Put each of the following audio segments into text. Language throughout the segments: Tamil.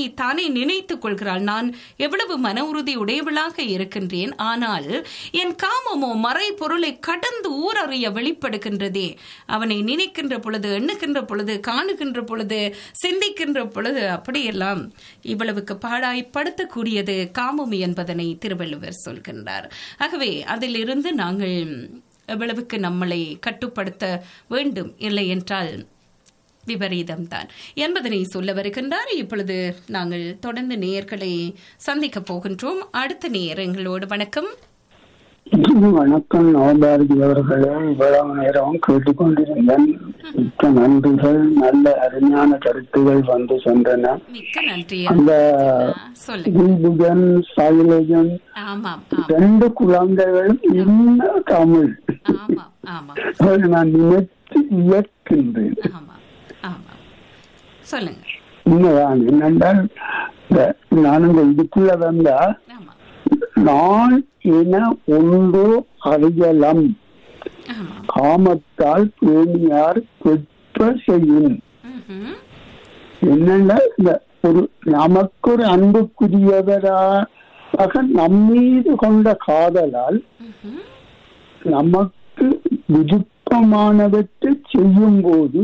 தானே நினைத்துக் கொள்கிறாள் நான் எவ்வளவு மன உறுதி உடையவளாக இருக்கின்றேன் ஆனால் என் காமமோ மறை பொருளை கடந்து ஊரறிய வெளிப்படுகின்றதே அவனை நினைக்கின்ற பொழுது எண்ணுகின்ற பொழுது காணுகின்ற பொழுது சிந்திக்கின்ற பொழுது அப்படியெல்லாம் இவ்வளவுக்கு பாடாய்ப்படுத்தக்கூடியது காமம் என்பதனை திருவள்ளுவர் சொல்கின்றார் ஆகவே அதிலிருந்து நாங்கள் எவ்வளவுக்கு நம்மளை கட்டுப்படுத்த வேண்டும் இல்லை என்றால் விபரீதம்தான் என்பதனை சொல்ல வருகின்றார் இப்பொழுது நாங்கள் தொடர்ந்து நேயர்களை சந்திக்க போகின்றோம் அடுத்த நேயர் எங்களோடு வணக்கம் வணக்கம் நவபாரதி அவர்களே இவ்வளவு நேரம் கேட்டுக்கொண்டிருந்தேன் மிக்க நன்றிகள் நல்ல அருமையான கருத்துகள் வந்து சென்றன மிக்க நன்றி அந்த சொல்லுங்க தீபுகன் சைலஜன் ஆமாம் ஆமாம் ரெண்டு குழந்தைகளும் என்ன தமிழ் ஆமாம் ஆமாம் அதை நான் நினைத்து வியக்கின்றேன் ஆமாம் ஆமாம் சொல்லுங்க உண்மைதான் என்னென்றால் இந்த- நான் இந்த இதுக்குள்ள வந்தா ஆமாம் நான் என ஒன்று அறியலம் ஆமாம் காமத்தால் பேணியார் பெற்ற செய்யும் ம்ஹும். என்னன்னா இந்த ஒரு நமக்கு ஒரு அன்புக்குரியவராக நம்மீது கொண்ட காதலால் ம்ஹும். நமக்கு விருப்பமானவற்றை செய்யும் போது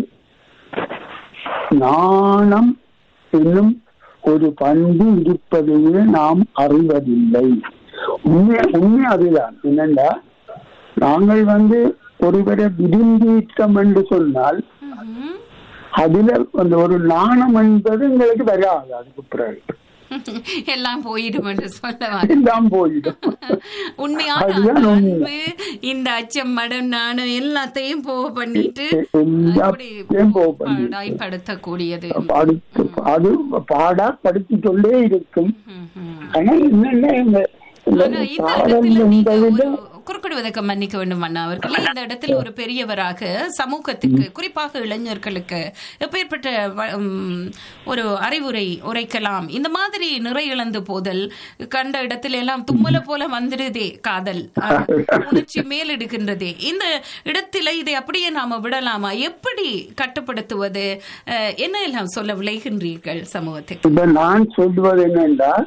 நாணம் என்னும் ஒரு பண்பு இருப்பதையே நாம் அறிவதில்லை உண்மை உண்மை அதுதான் என்னண்டா நாங்கள் வந்து ஒருவரை விரும்பிட்டோம் என்று சொன்னால் ம்ஹும். அதுல அந்த ஒரு நாணம் என்பது எங்களுக்கு வராது அதுக்கு பிறகு எல்லாம் போயிடும் என்று சொல்ல வரேன். எல்லாம் போயிடும் உண்மையான அதுதான் அந்த உண்மை. அன்பு இந்த அச்சம் மடம் நாணம் எல்லாத்தையும் போக பண்ணிட்டு அப்படி எல்லாத்தையும் போக பண்ணி பாடாய்ப்படுத்தக்கூடியது அடுத்து அது பாடா படித்துக் கொண்டே இருக்கும் ம்ஹும். ஆனா என்னன்னா இந்த இந்த ஆனா இந்த காதல் இடத்துல நீங்க என்பதில் ஒரு குறுக்கிடுவதற்கு மன்னிக்க வேண்டும் அண்ணா அவர்களே இந்த இடத்துல ஒரு பெரியவராக சமூகத்துக்கு குறிப்பாக இளைஞர்களுக்கு எப்பேற்பட்ட வ- உம், ஒரு அறிவுரை உரைக்கலாம் இந்த மாதிரி நிறை இழந்து போதல் கண்ட இடத்துல எல்லாம் தும்மல போல வந்துடுதே காதல் அஹ், உணர்ச்சி மேலெடுக்கின்றதே இந்த இடத்துல இதை அப்படியே நாம விடலாமா எப்படி கட்டுப்படுத்துவது அஹ், என்ன எல்லாம் சொல்ல விளைகின்றீர்கள் சமூகத்துக்கு இப்ப நான் சொல்வது என்னென்றால்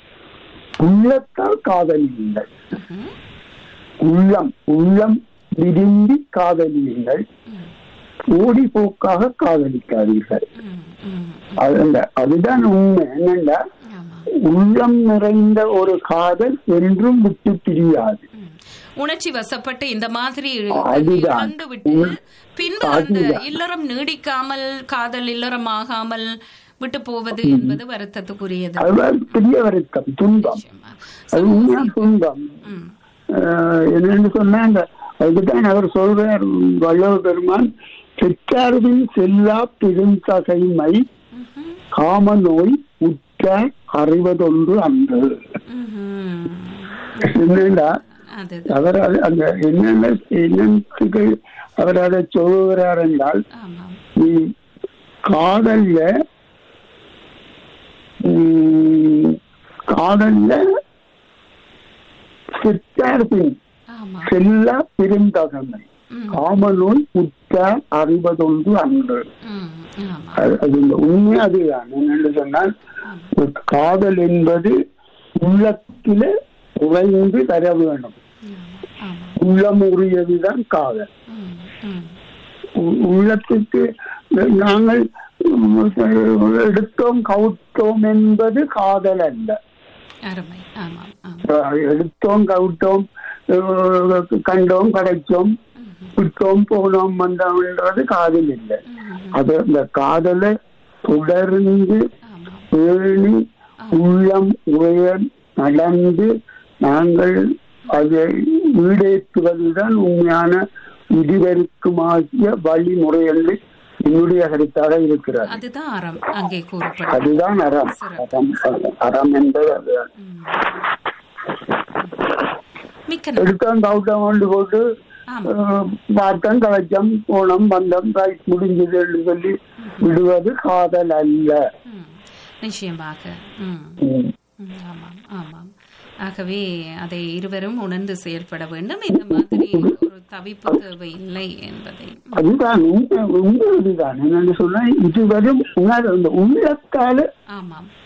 உள்ளத்தால் காதலியுங்கள் ம்ஹும். உள்ளம் உள்ளம் விரும்பி காதலியுங்கள் ஓடி போக்காக காதலிக்காதீர்கள் ம், ம், அது அந்த- அதுதான் உண்மை என்னென்றா ஆமா உள்ளம் நிறைந்த ஒரு காதல் என்றும் விட்டு பிரியாது ம். உணர்ச்சி வசப்பட்டு இந்த மாதிரி அதுதான். இழந்து விட்டு உள்- பின்பு அந்த அதுதான். இல்லறம் நீடிக்காமல் காதல் இல்லறம் ஆகாமல் விட்டு போவது என்பது வருத்தத்துக்குரியது அதுதான் பெரிய வருத்தம் துன்பம் நிச்சயமா. அது உண்மையா துன்பம் ம். ஆஹ் என்னன்னு சொன்னா அந்த அதுதான் அவர் சொல்றார் வல்லவ பெருமான் பெற்றார்பின் செல்லா பெருந்தகைமை ம்ஹும். காம நோய் உற்ற அறிவதொன்று அன்று ம்ஹும். என்னண்டா அது அவர் அது- அந்த என்னென்ன என்னத்துக்கு அவர் அதை சொல்லுகிறார் என்றால் ஆமாம் நீ காதல்ல உம், காதல்ல பெற்றார்பின் ஆமாம் செல்லா பெருந்தகைமை ம். காம நோய் உற்ற அறிவதொன்று அன்று ம். ஆமாம் அது அது இந்த உண்மை அதுதான் என்னென்று சொன்னால் ஒரு காதல் என்பது உள்ளத்தில உறைந்து தர வேண்டும் ஆமாம் உள்ளம் உரியதுதான் காதல் ம். ம். உ- உள்ளத்துக்கு நாங்கள் எடுத்தோம் கவுத்தோம் என்பது காதல் அல்ல அருமை ஆமாம் ஆமாம் எடுத்தோம் கவுத்தோம் அஹ் கண்டோம் கிடைச்சோம் விட்டோம் போனோம் வந்தோம்ன்றது காதல் இல்லை ம். அது அந்த காதலை தொடர்ந்து ஆமாம் பேணி உள்ளம் உயர் நடந்து நாங்கள் அதை ஈடேற்றுவதுதான் உண்மையான இதுவரைக்குமாகிய வழிமுறை என்று என்னுடைய கருத்தாக இருக்கிறது அதுதான் அறம் அங்கே கூறப்படும் அதுதான் அறம் அறம் அறம் என்பது அதுதான் ம். மிக்க நன்றி. எடுத்தோம் கவுட்டம் கொண்டு போட்டு ஆமாம் அஹ், பார்த்தம் கலைச்சம் போனோம் வந்தம் ரைட் முடிஞ்சது என்று சொல்லி விடுவது காதல் அல்ல ம். நிச்சயமாக ம் ம். ம், ஆமாம் ஆமாம் ஆகவே அதை இருவரும் உணர்ந்து செயல்பட வேண்டும் இந்த மாதிரி ஒரு தவிப்பு தேவை இல்லை என்பதை அதுதான் உண்மை உண்மை அதுதான் என்னன்னு சொன்னா இதுவரும் உணர் அந்த உள்ளத்தால ஆமாம்